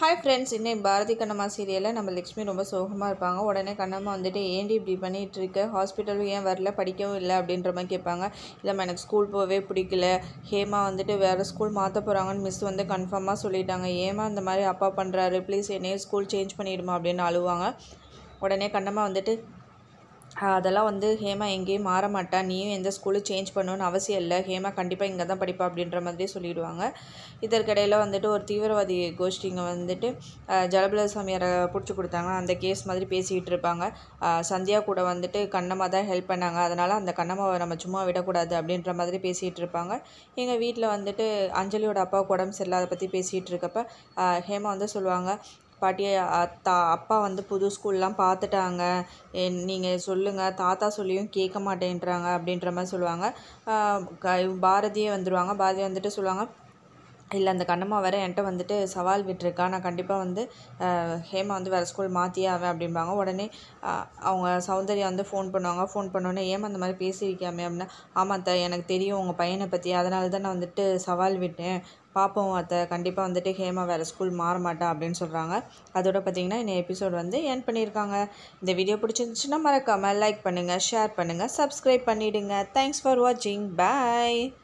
hi friends இன்னைக்கு பாரதி கண்ணம்மா சீரியலில் நம்ம லக்ஷ்மி ரொம்ப சோகமாக இருப்பாங்க உடனே கண்ணம்மா வந்துட்டு ஏன்டி இப்படி பண்ணிகிட்டு இருக்க ஹாஸ்பிட்டலும் ஏன் வரல படிக்கவும் இல்லை அப்படின்ற மாதிரி கேட்பாங்க இல்லைம்மா எனக்கு ஸ்கூல் போகவே பிடிக்கல ஹேமா வந்துட்டு வேறு ஸ்கூல் மாற்ற போகிறாங்கன்னு மிஸ் வந்து கன்ஃபார்மாக சொல்லிட்டாங்க ஏமா இந்த மாதிரி அப்பா பண்ணுறாரு ப்ளீஸ் என்னையே ஸ்கூல் சேஞ்ச் பண்ணிடுமா அப்படின்னு அழுவாங்க உடனே கண்ணம்மா வந்துட்டு ஆஹ் அதெல்லாம் வந்து ஹேமா எங்கேயும் மாற மாட்டா நீயும் எந்த ஸ்கூலும் சேஞ்ச் பண்ணணும்னு அவசியம் இல்லை ஹேமா கண்டிப்பாக இங்கே தான் படிப்பா அப்படின்ற மாதிரி சொல்லிடுவாங்க இதற்கிடையில் வந்துட்டு ஒரு தீவிரவாதி கோஷ்டிங்க வந்துட்டு ஆஹ் ஜலபல சாமியாரை பிடிச்சி கொடுத்தாங்க அந்த கேஸ் மாதிரி பேசிக்கிட்டு இருப்பாங்க ஆஹ் சந்தியா கூட வந்துட்டு கண்ணம்மா தான் ஹெல்ப் பண்ணாங்க அதனால் அந்த கண்ணம்மாவை நம்ம சும்மா விடக்கூடாது அப்படின்ற மாதிரி பேசிகிட்டு இருப்பாங்க எங்கள் வீட்டில் வந்துட்டு அஞ்சலியோட அப்பாவுக்கு உடம்பு சரியில்லாத பற்றி பேசிகிட்டு இருக்கப்ப ஆஹ் ஹேமா வந்து சொல்லுவாங்க பாட்டி தா அப்பா வந்து புது ஸ்கூல்லாம் பார்த்துட்டாங்க நீங்கள் சொல்லுங்கள் தாத்தா சொல்லியும் கேட்க மாட்டேன்றாங்க அப்படின்ற மாதிரி சொல்லுவாங்க ஆஹ் க- பாரதியே வந்துடுவாங்க பாரதி வந்துட்டு சொல்லுவாங்க இல்லை அந்த கண்ணம்மா வேற என்கிட்ட வந்துட்டு சவால் விட்டுருக்கா நான் கண்டிப்பாக வந்து ஆஹ் ஹேமா வந்து வேறு ஸ்கூல் மாற்றியே ஆவேன் அப்படிம்பாங்க உடனே ஆஹ் அவங்க சௌந்தர்யா வந்து ஃபோன் பண்ணுவாங்க ஃபோன் பண்ணோன்னே ஏமா அந்த மாதிரி பேசியிருக்காமே அப்படின்னா ஆமாம் அத்தை எனக்கு தெரியும் உங்கள் பையனை பற்றி அதனால தான் நான் வந்துட்டு சவால் விட்டேன் பார்ப்போம் அத்தை கண்டிப்பாக வந்துட்டு ஹேமா வேறு ஸ்கூல் மாற மாட்டா அப்படின்னு சொல்கிறாங்க அதோட பார்த்தீங்கன்னா இந்த எபிசோட் வந்து என் பண்ணியிருக்காங்க இந்த வீடியோ பிடிச்சிருந்துச்சுன்னா மறக்காமல் லைக் பண்ணுங்கள் ஷேர் பண்ணுங்கள் சப்ஸ்கிரைப் பண்ணிவிடுங்க தேங்க்ஸ் ஃபார் வாட்சிங் பாய்